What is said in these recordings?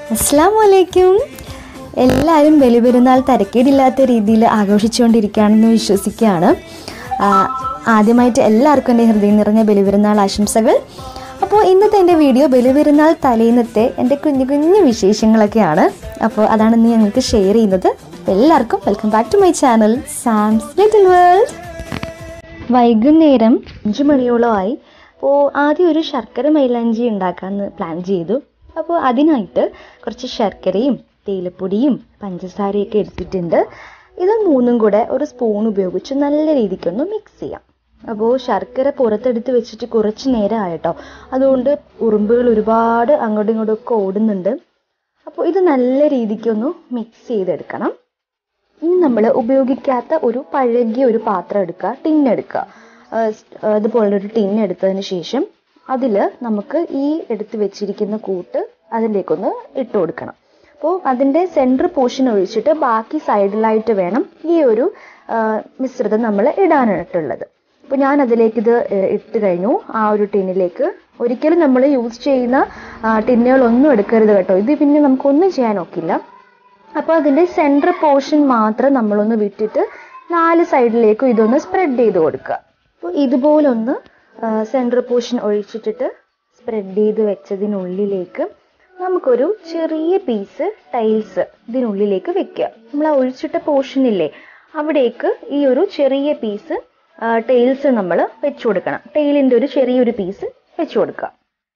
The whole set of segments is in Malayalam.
അസ്സാം വലൈക്കും എല്ലാവരും ബലിപെരുന്നാൾ തരക്കേടില്ലാത്ത രീതിയിൽ ആഘോഷിച്ചുകൊണ്ടിരിക്കുകയാണെന്ന് വിശ്വസിക്കുകയാണ് ആ, ആദ്യമായിട്ട് എല്ലാവർക്കും എൻ്റെ ഹൃദയം നിറഞ്ഞ ബലിപെരുന്നാൾ ആശംസകൾ അപ്പോൾ ഇന്നത്തെ എൻ്റെ വീഡിയോ ബലിപെരുന്നാൾ തലേന്നത്തെ എൻ്റെ കുഞ്ഞു കുഞ്ഞു വിശേഷങ്ങളൊക്കെയാണ് അപ്പോൾ അതാണ് ഇന്ന് ഞങ്ങൾക്ക് ഷെയർ ചെയ്യുന്നത് എല്ലാവർക്കും welcome back to my channel Sam's little world വൈകുന്നേരം അഞ്ചു മണിയോളമായി അപ്പോൾ ആദ്യം ഒരു ശർക്കര മൈലാഞ്ചി ഉണ്ടാക്കാമെന്ന് പ്ലാൻ ചെയ്തു അപ്പോൾ അതിനായിട്ട് കുറച്ച് ശർക്കരയും തേയിലപ്പൊടിയും പഞ്ചസാരയൊക്കെ എടുത്തിട്ടുണ്ട് ഇത് മൂന്നും കൂടെ ഒരു സ്പൂൺ ഉപയോഗിച്ച് നല്ല രീതിക്കൊന്ന് മിക്സ് ചെയ്യാം അപ്പോൾ ശർക്കര പുറത്തെടുത്ത് വെച്ചിട്ട് കുറച്ച് നേരം ആയിട്ടോ അതുകൊണ്ട് ഉറുമ്പുകൾ ഒരുപാട് അങ്ങോട്ടും ഇങ്ങോട്ടും ഒക്കെ ഓടുന്നുണ്ട് അപ്പോൾ ഇത് നല്ല രീതിക്കൊന്ന് മിക്സ് ചെയ്തെടുക്കണം ഇനി നമ്മൾ ഉപയോഗിക്കാത്ത ഒരു പഴകിയ ഒരു പാത്രം എടുക്കുക ടിൻ എടുക്കുക ആഹ് സ്- ആഹ് ഇതുപോലൊരു ഒരു ടിൻ എടുത്തതിന് ശേഷം അതിൽ നമുക്ക് ഈ എടുത്ത് വെച്ചിരിക്കുന്ന കൂട്ട് അതിലേക്കൊന്ന് ഇട്ട് കൊടുക്കണം അപ്പോൾ അതിൻ്റെ സെൻറ്റർ പോർഷൻ ഒഴിച്ചിട്ട് ബാക്കി സൈഡിലായിട്ട് വേണം ഈ ഒരു ആഹ് മിശ്രിതം നമ്മൾ ഇടാനായിട്ടുള്ളത് അപ്പോൾ ഞാൻ അതിലേക്ക് ഇത് ഏഹ് ഇട്ട് കഴിഞ്ഞു ആ ഒരു ടിന്നിലേക്ക് ഒരിക്കലും നമ്മൾ യൂസ് ചെയ്യുന്ന ആഹ് ടിന്നുകളൊന്നും എടുക്കരുത് കേട്ടോ ഇത് പിന്നെ നമുക്കൊന്നും ചെയ്യാൻ ഒക്കില്ല അപ്പോൾ അതിൻ്റെ സെൻറ്റർ പോർഷൻ മാത്രം നമ്മളൊന്ന് വിട്ടിട്ട് നാല് സൈഡിലേക്കും ഇതൊന്ന് സ്പ്രെഡ് ചെയ്ത് കൊടുക്കുക അപ്പോൾ ഇതുപോലൊന്ന് സെൻറ്റർ പോർഷൻ ഒഴിച്ചിട്ടിട്ട് സ്പ്രെഡ് ചെയ്ത് വെച്ചതിനുള്ളിലേക്ക് നമുക്കൊരു ചെറിയ പീസ് ടൈൽസ് ഇതിനുള്ളിലേക്ക് വെക്കുക നമ്മൾ ആ ഒഴിച്ചിട്ട പോർഷൻ ഇല്ലേ അവിടേക്ക് ഈ ഒരു ചെറിയ പീസ് ടൈൽസ് നമ്മൾ വെച്ചു കൊടുക്കണം ടൈലിൻ്റെ ഒരു ചെറിയൊരു പീസ് വെച്ചു കൊടുക്കുക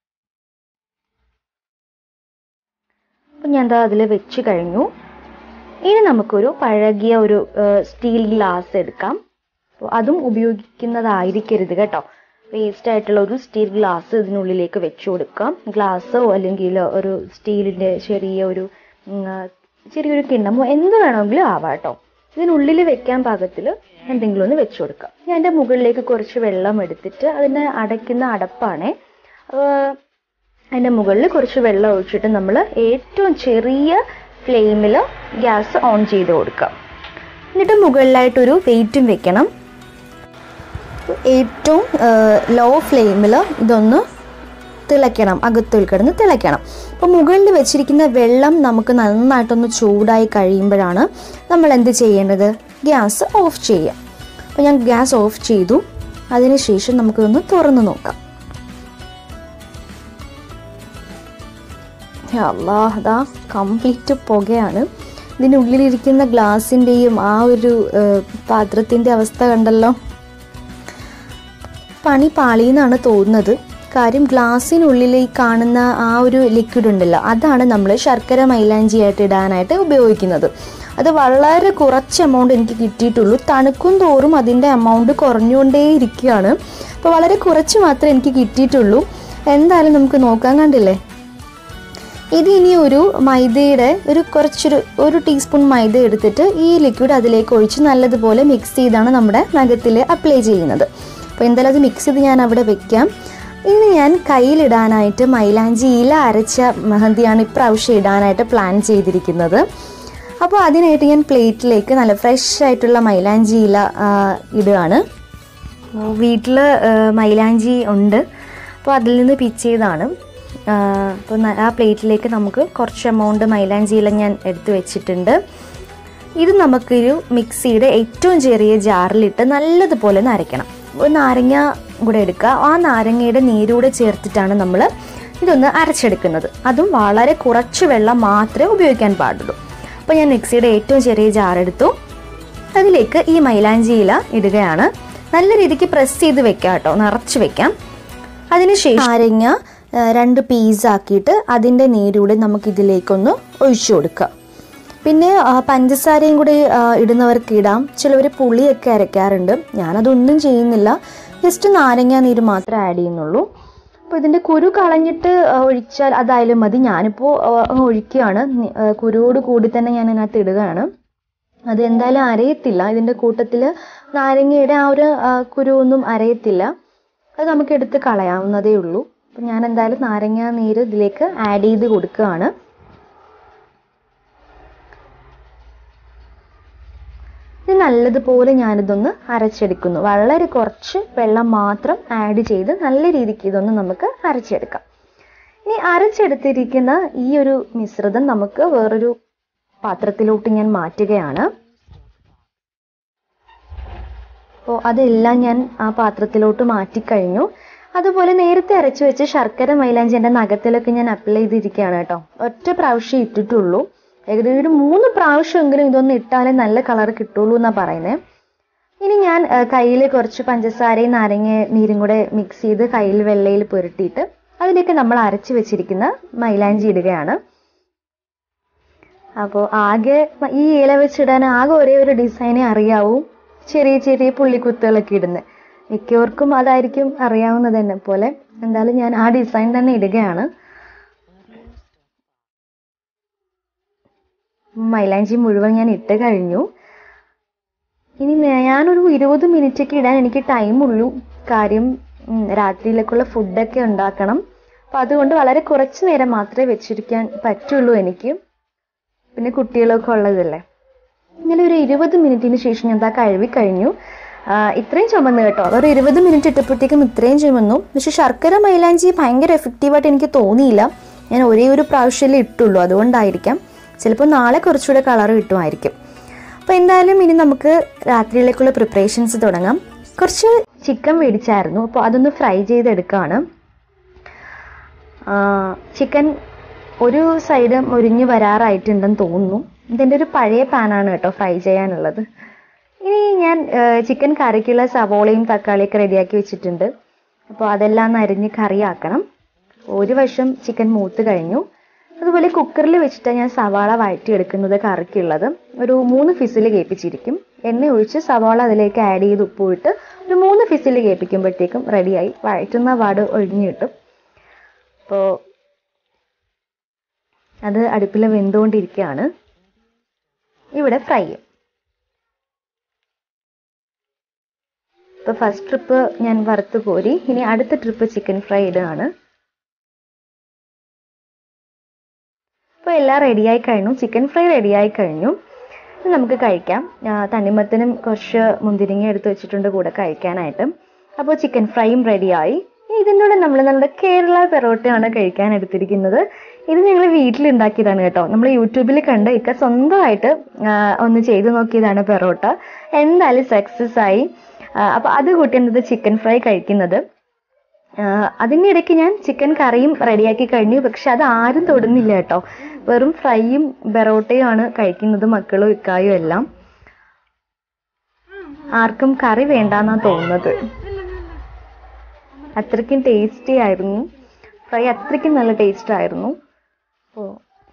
അപ്പം ഞാൻ ദാ അതിൽ വെച്ച് കഴിഞ്ഞു ഇനി നമുക്കൊരു പഴകിയ ഒരു സ്റ്റീൽ ഗ്ലാസ് എടുക്കാം അപ്പോൾ അതും ഉപയോഗിക്കുന്നതായിരിക്കരുത് കേട്ടോ വേസ്റ്റ് ആയിട്ടുള്ള ഒരു സ്റ്റീൽ ഗ്ലാസ് ഇതിനുള്ളിലേക്ക് വെച്ചു കൊടുക്കാം ഗ്ലാസ്സോ അല്ലെങ്കിൽ ഒരു സ്റ്റീലിൻ്റെ ചെറിയ ഒരു ഉം, ആ, ചെറിയൊരു കിണ്ണമോ എന്ത് വേണമെങ്കിലും ആവാം കേട്ടോ ഇതിനുള്ളിൽ വെക്കാൻ പാകത്തിൽ എന്തെങ്കിലും ഒന്ന് വെച്ചു കൊടുക്കാം ഞാൻ എൻ്റെ മുകളിലേക്ക് കുറച്ച് വെള്ളം എടുത്തിട്ട് അതിനെ അടയ്ക്കുന്ന അടപ്പാണേ ആഹ് അതിൻ്റെ മുകളിൽ കുറച്ച് വെള്ളം ഒഴിച്ചിട്ട് നമ്മൾ ഏറ്റവും ചെറിയ ഫ്ലെയിമിൽ ഗ്യാസ് ഓൺ ചെയ്ത് കൊടുക്കുക എന്നിട്ട് മുകളിലായിട്ടൊരു വെയിറ്റും വെക്കണം ഏറ്റവും ലോ ഫ്ലെയിമിൽ ഇതൊന്ന് തിളയ്ക്കണം അകത്തിൽ കിടന്ന് തിളയ്ക്കണം അപ്പോൾ മുകളിൽ വെച്ചിരിക്കുന്ന വെള്ളം നമുക്ക് നന്നായിട്ടൊന്ന് ചൂടായി കഴിയുമ്പോഴാണ് നമ്മൾ എന്ത് ചെയ്യേണ്ടത് ഗ്യാസ് ഓഫ് ചെയ്യുക അപ്പോൾ ഞാൻ ഗ്യാസ് ഓഫ് ചെയ്തു അതിനുശേഷം നമുക്കിതൊന്ന് തുറന്ന് നോക്കാം അല്ലാഹ് അതാ കംപ്ലീറ്റ് പുകയാണ് ഇതിനുള്ളിലിരിക്കുന്ന ഗ്ലാസിൻ്റെയും ആ ഒരു പാത്രത്തിൻ്റെ അവസ്ഥ കണ്ടല്ലോ പണി പാളിയെന്നാണ് തോന്നുന്നത് കാര്യം ഗ്ലാസ്സിനുള്ളിൽ ഈ കാണുന്ന ആ ഒരു ലിക്വിഡ് ഉണ്ടല്ലോ അതാണ് നമ്മൾ ശർക്കര മൈലാഞ്ചിയായിട്ട് ഇടാനായിട്ട് ഉപയോഗിക്കുന്നത് അത് വളരെ കുറച്ച് എമൗണ്ട് എനിക്ക് കിട്ടിയിട്ടുള്ളൂ തണുക്കും തോറും അതിൻ്റെ എമൗണ്ട് കുറഞ്ഞുകൊണ്ടേ ഇരിക്കുകയാണ് അപ്പോൾ വളരെ കുറച്ച് മാത്രമേ എനിക്ക് കിട്ടിയിട്ടുള്ളൂ എന്തായാലും നമുക്ക് നോക്കാൻ കണ്ടില്ലേ ഇത് ഇനി ഒരു മൈദയുടെ ഒരു കുറച്ചൊരു ഒരു ടീസ്പൂൺ മൈദ എടുത്തിട്ട് ഈ ലിക്വിഡ് അതിലേക്ക് ഒഴിച്ച് നല്ലതുപോലെ മിക്സ് ചെയ്താണ് നമ്മുടെ നഖത്തിൽ അപ്ലൈ ചെയ്യുന്നത് അപ്പോൾ എന്തായാലും അത് മിക്സ് ചെയ്ത് ഞാൻ അവിടെ വെക്കാം ഇനി ഞാൻ കയ്യിലിടാനായിട്ട് മൈലാഞ്ചി ഇല അരച്ച മെഹന്തിയാണ് ഇപ്രാവശ്യം ഇടാനായിട്ട് പ്ലാൻ ചെയ്തിരിക്കുന്നത് അപ്പോൾ അതിനായിട്ട് ഞാൻ പ്ലേറ്റിലേക്ക് നല്ല ഫ്രഷ് ആയിട്ടുള്ള മൈലാഞ്ചി ഇല ആ, ഇടുകയാണ് വീട്ടിൽ മൈലാഞ്ചി ഉണ്ട് അപ്പോൾ അതിൽ നിന്ന് പിച്ച് ചെയ്താണ് അപ്പോൾ ആ പ്ലേറ്റിലേക്ക് നമുക്ക് കുറച്ച് എമൗണ്ട് മൈലാഞ്ചി ഇല ഞാൻ എടുത്ത് വെച്ചിട്ടുണ്ട് ഇത് നമുക്കൊരു മിക്സിയുടെ ഏറ്റവും ചെറിയ ജാറിലിട്ട് നല്ലതുപോലെ ഒന്ന് അരയ്ക്കണം ഒരു നാരങ്ങ കൂടെ എടുക്കുക ആ നാരങ്ങയുടെ നീരൂടെ ചേർത്തിട്ടാണ് നമ്മൾ ഇതൊന്ന് അരച്ചെടുക്കുന്നത് അതും വളരെ കുറച്ച് വെള്ളം മാത്രമേ ഉപയോഗിക്കാൻ പാടുള്ളൂ അപ്പോൾ ഞാൻ മിക്സിയുടെ ഏറ്റവും ചെറിയ ജാർ എടുത്തു അതിലേക്ക് ഈ മൈലാഞ്ചി ഇല ഇടുകയാണ് നല്ല രീതിക്ക് പ്രസ് ചെയ്ത് വെക്കാം കേട്ടോ നിറച്ച് വെക്കാം അതിനുശേഷം നാരങ്ങ ആ, രണ്ട് പീസ് ആക്കിയിട്ട് അതിൻ്റെ നീരൂടെ നമുക്ക് ഇതിലേക്കൊന്ന് ഒഴിച്ചു കൊടുക്കാം പിന്നെ ആ, പഞ്ചസാരയും കൂടി ആ, ഇടുന്നവർക്ക് ഇടാം ചിലവർ പുളിയൊക്കെ അരയ്ക്കാറുണ്ട് ഞാനതൊന്നും ചെയ്യുന്നില്ല ജസ്റ്റ് നാരങ്ങ നീര് മാത്രമേ ആഡ് ചെയ്യുന്നുള്ളൂ അപ്പോൾ ഇതിൻ്റെ കുരു കളഞ്ഞിട്ട് ആ, ഒഴിച്ചാൽ അതായാലും മതി ഞാനിപ്പോൾ ആ, അങ്ങ് ഒഴിക്കുകയാണ് നി- ആ, കുരുവോട് കൂടി തന്നെ ഞാൻ അതിനകത്ത് ഇടുകയാണ് അത് എന്തായാലും അരയത്തില്ല ഇതിൻ്റെ കൂട്ടത്തിൽ നാരങ്ങയുടെ ആ ഒരു ആ, കുരുവൊന്നും അരയത്തില്ല അത് നമുക്ക് എടുത്ത് കളയാവുന്നതേ ഉള്ളൂ അപ്പം ഞാൻ എന്തായാലും നാരങ്ങ നീര് ഇതിലേക്ക് ആഡ് ചെയ്ത് കൊടുക്കുകയാണ് ഇത് നല്ലതുപോലെ ഞാനിതൊന്ന് അരച്ചെടുക്കുന്നു വളരെ കുറച്ച് വെള്ളം മാത്രം ആഡ് ചെയ്ത് നല്ല രീതിക്ക് ഇതൊന്ന് നമുക്ക് അരച്ചെടുക്കാം ഇനി അരച്ചെടുത്തിരിക്കുന്ന ഈ ഒരു മിശ്രിതം നമുക്ക് വേറൊരു പാത്രത്തിലോട്ട് ഞാൻ മാറ്റുകയാണ് അപ്പോൾ അതെല്ലാം ഞാൻ ആ പാത്രത്തിലോട്ട് മാറ്റിക്കഴിഞ്ഞു അതുപോലെ നേരത്തെ അരച്ചു വെച്ച് ശർക്കര മൈലാഞ്ചി എൻ്റെ നഖത്തിലൊക്കെ ഞാൻ അപ്ലൈ ചെയ്തിരിക്കുകയാണ് കേട്ടോ ഒറ്റ പ്രാവശ്യം ഇട്ടിട്ടുള്ളൂ ഏകദേശം ഒരു മൂന്ന് പ്രാവശ്യമെങ്കിലും ഇതൊന്ന് ഇട്ടാലേ നല്ല കളർ കിട്ടുള്ളൂ എന്നാണ് പറയുന്നത് ഇനി ഞാൻ കയ്യിൽ കുറച്ച് പഞ്ചസാരയും നാരങ്ങ നീരും കൂടെ മിക്സ് ചെയ്ത് കയ്യിൽ വെള്ളയിൽ പുരട്ടിയിട്ട് അതിലേക്ക് നമ്മൾ അരച്ചു വെച്ചിരിക്കുന്ന മൈലാഞ്ചി ഇടുകയാണ് അപ്പോൾ ആകെ ഈ ഇല വെച്ചിടാൻ ആകെ ഒരേ ഒരു ഡിസൈനേ അറിയാവൂ ചെറിയ ചെറിയ പുള്ളിക്കുത്തുകളൊക്കെ ഇടുന്നത് മിക്കവർക്കും അതായിരിക്കും അറിയാവുന്നത് എന്നെ പോലെ എന്തായാലും ഞാൻ ആ ഡിസൈൻ തന്നെ ഇടുകയാണ് മൈലാഞ്ചി മുഴുവൻ ഞാൻ ഇട്ട് കഴിഞ്ഞു ഇനി ഞാനൊരു ഇരുപത് മിനിറ്റൊക്കെ ഇടാൻ എനിക്ക് ടൈമുള്ളൂ കാര്യം രാത്രിയിലേക്കുള്ള ഫുഡൊക്കെ ഉണ്ടാക്കണം അപ്പം അതുകൊണ്ട് വളരെ കുറച്ച് നേരം മാത്രമേ വെച്ചിരിക്കാൻ പറ്റുള്ളൂ എനിക്ക് പിന്നെ കുട്ടികളൊക്കെ ഉള്ളതല്ലേ ഇങ്ങനെ ഒരു ഇരുപത് മിനിറ്റിന് ശേഷം ഞാൻ എന്താ കഴുകി കഴിഞ്ഞു ഇത്രയും ചുമന്ന് കേട്ടോ ഒരു ഇരുപത് മിനിറ്റ് ഇട്ടപ്പോഴത്തേക്കും ഇത്രയും ചുമന്നു പക്ഷെ ശർക്കര മൈലാഞ്ചി ഭയങ്കര എഫക്റ്റീവായിട്ട് എനിക്ക് തോന്നിയില്ല ഞാൻ ഒരേ ഒരു പ്രാവശ്യമല്ലേ ഇട്ടുള്ളൂ അതുകൊണ്ടായിരിക്കാം ചിലപ്പോൾ നാളെ കുറച്ചുകൂടെ കളർ കിട്ടുമായിരിക്കും അപ്പോൾ എന്തായാലും ഇനി നമുക്ക് രാത്രിയിലേക്കുള്ള പ്രിപ്പറേഷൻസ് തുടങ്ങാം കുറച്ച് ചിക്കൻ മേടിച്ചായിരുന്നു അപ്പോൾ അതൊന്ന് ഫ്രൈ ചെയ്തെടുക്കുകയാണ് ചിക്കൻ ഒരു സൈഡ് മുരിഞ്ഞ് വരാറായിട്ടുണ്ടെന്ന് തോന്നുന്നു ഇതിൻ്റെ ഒരു പഴയ പാനാണ് കേട്ടോ ഫ്രൈ ചെയ്യാനുള്ളത് ഇനി ഞാൻ ചിക്കൻ കറിക്കുള്ള സവോളയും തക്കാളിയൊക്കെ റെഡിയാക്കി വെച്ചിട്ടുണ്ട് അപ്പോൾ അതെല്ലാം ഒന്ന് അരിഞ്ഞ് കറിയാക്കണം ഒരു വശം ചിക്കൻ മൂത്ത് കഴിഞ്ഞു അതുപോലെ കുക്കറിൽ വെച്ചിട്ടാണ് ഞാൻ സവാള വഴറ്റിയെടുക്കുന്നത് കറിക്കുള്ളത് ഒരു മൂന്ന് ഫിസിൽ കേൾപ്പിച്ചിരിക്കും എണ്ണ ഒഴിച്ച് സവാള അതിലേക്ക് ആഡ് ചെയ്ത് ഉപ്പിട്ട് ഒരു മൂന്ന് ഫിസിൽ കേൾപ്പിക്കുമ്പോഴത്തേക്കും റെഡിയായി വഴറ്റുന്ന പാട് ഒഴിഞ്ഞു കിട്ടും അപ്പോൾ അത് അടുപ്പിൽ വെന്തുകൊണ്ടിരിക്കുകയാണ് ഇവിടെ ഫ്രൈ ഇപ്പോൾ ഫസ്റ്റ് ട്രിപ്പ് ഞാൻ വറുത്ത് കോരി ഇനി അടുത്ത ട്രിപ്പ് ചിക്കൻ ഫ്രൈ ഇടുകയാണ് ഇപ്പോൾ എല്ലാം റെഡിയായി കഴിഞ്ഞു ചിക്കൻ ഫ്രൈ റെഡിയായി കഴിഞ്ഞു നമുക്ക് കഴിക്കാം തണ്ണിമത്തനും കുറച്ച് മുന്തിരിങ്ങ എടുത്ത് വെച്ചിട്ടുണ്ട് കൂടെ കഴിക്കാനായിട്ട് അപ്പോൾ ചിക്കൻ ഫ്രൈയും റെഡിയായി ഇതിൻ്റെ കൂടെ നമ്മൾ നമ്മുടെ കേരള പെറോട്ടയാണ് കഴിക്കാൻ എടുത്തിരിക്കുന്നത് ഇത് ഞങ്ങൾ വീട്ടിലുണ്ടാക്കിയതാണ് കേട്ടോ നമ്മൾ യൂട്യൂബിൽ കണ്ട് ഇക്ക സ്വന്തമായിട്ട് ഒന്ന് ചെയ്തു നോക്കിയതാണ് പെറോട്ട എന്തായാലും സക്സസ് ആയി അപ്പോൾ അത് കൂട്ടിയത് ചിക്കൻ ഫ്രൈ കഴിക്കുന്നത് അതിനിടയ്ക്ക് ഞാൻ ചിക്കൻ കറിയും റെഡിയാക്കി കഴിഞ്ഞു പക്ഷെ അത് ആരും തൊടുന്നില്ല കേട്ടോ വെറും ഫ്രൈയും ബെറോട്ടയും ആണ് കഴിക്കുന്നത് മക്കളും ഇക്കായും എല്ലാം ആർക്കും കറി വേണ്ടാന്നാ തോന്നുന്നത് അത്രയ്ക്കും ടേസ്റ്റി ആയിരുന്നു ഫ്രൈ അത്രയ്ക്കും നല്ല ടേസ്റ്റ് ആയിരുന്നു ഓ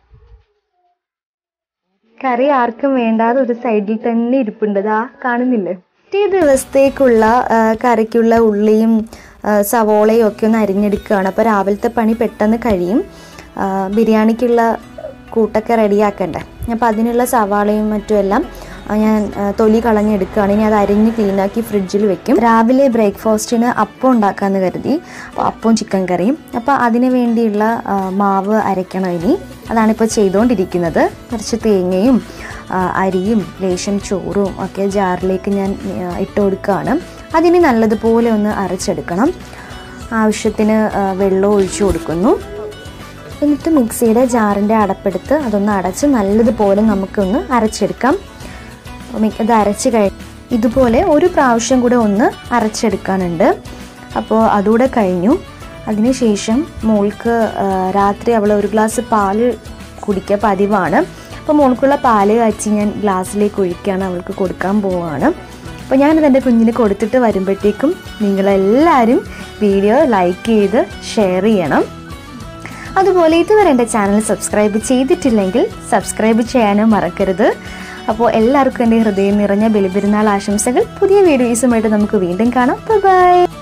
കറി ആർക്കും വേണ്ടാതെ ഒരു സൈഡിൽ തന്നെ ഇരിപ്പുണ്ട് ദാ കാണുന്നില്ലേ പിറ്റേ ദിവസത്തേക്കുള്ള കറിക്കുള്ള ഉള്ളിയും സവോളയും ഒക്കെ ഒന്ന് അരിഞ്ഞെടുക്കുകയാണ് അപ്പോൾ രാവിലത്തെ പണി പെട്ടെന്ന് കഴിയും ബിരിയാണിക്കുള്ള കൂട്ടൊക്കെ റെഡിയാക്കണ്ടേ അപ്പോൾ അതിനുള്ള സവാളയും മറ്റുമെല്ലാം ഞാൻ തൊലി കളഞ്ഞെടുക്കുകയാണ് ഇനി അത് അരിഞ്ഞ് ക്ലീനാക്കി ഫ്രിഡ്ജിൽ വെക്കും രാവിലെ ബ്രേക്ക്ഫാസ്റ്റിന് അപ്പം ഉണ്ടാക്കാമെന്ന് കരുതി അപ്പോൾ അപ്പവും ചിക്കൻ കറിയും അപ്പോൾ അതിന് വേണ്ടിയുള്ള മാവ് അരയ്ക്കണം ഇനി അതാണിപ്പോൾ ചെയ്തുകൊണ്ടിരിക്കുന്നത് കുറച്ച് തേങ്ങയും അരിയും ലേശം ചോറും ഒക്കെ ജാറിലേക്ക് ഞാൻ ഇട്ട് കൊടുക്കുകയാണ് അതിന് നല്ലതുപോലെ ഒന്ന് അരച്ചെടുക്കണം ആവശ്യത്തിന് വെള്ളം ഒഴിച്ചു കൊടുക്കുന്നു എന്നിട്ട് മിക്സിയുടെ ജാറിൻ്റെ അടപ്പെടുത്ത് അതൊന്ന് അടച്ച് നല്ലതുപോലെ നമുക്കൊന്ന് അരച്ചെടുക്കാം ഇത് അരച്ച് കഴി ഇതുപോലെ ഒരു പ്രാവശ്യം കൂടെ ഒന്ന് അരച്ചെടുക്കാനുണ്ട് അപ്പോൾ അതുകൂടെ കഴിഞ്ഞു അതിനുശേഷം മോൾക്ക് രാത്രി അവൾ ഒരു ഗ്ലാസ് പാല് കുടിക്കുക പതിവാണ് അപ്പോൾ മോൾക്കുള്ള പാല് കാച്ചി ഞാൻ ഗ്ലാസ്സിലേക്ക് ഒഴിക്കുകയാണ് അവൾക്ക് കൊടുക്കാൻ പോവുകയാണ് അപ്പോൾ ഞാനിത് എൻ്റെ കുഞ്ഞിന് കൊടുത്തിട്ട് വരുമ്പോഴത്തേക്കും നിങ്ങളെല്ലാവരും വീഡിയോ ലൈക്ക് ചെയ്ത് ഷെയർ ചെയ്യണം അതുപോലെ ഇതുവരെ എൻ്റെ ചാനൽ സബ്സ്ക്രൈബ് ചെയ്തിട്ടില്ലെങ്കിൽ സബ്സ്ക്രൈബ് ചെയ്യാനും മറക്കരുത് അപ്പോൾ എല്ലാവർക്കും എൻ്റെ ഹൃദയം നിറഞ്ഞ ബലിപെരുന്നാൾ ആശംസകൾ പുതിയ വീഡിയോസുമായിട്ട് നമുക്ക് വീണ്ടും കാണാം ബൈ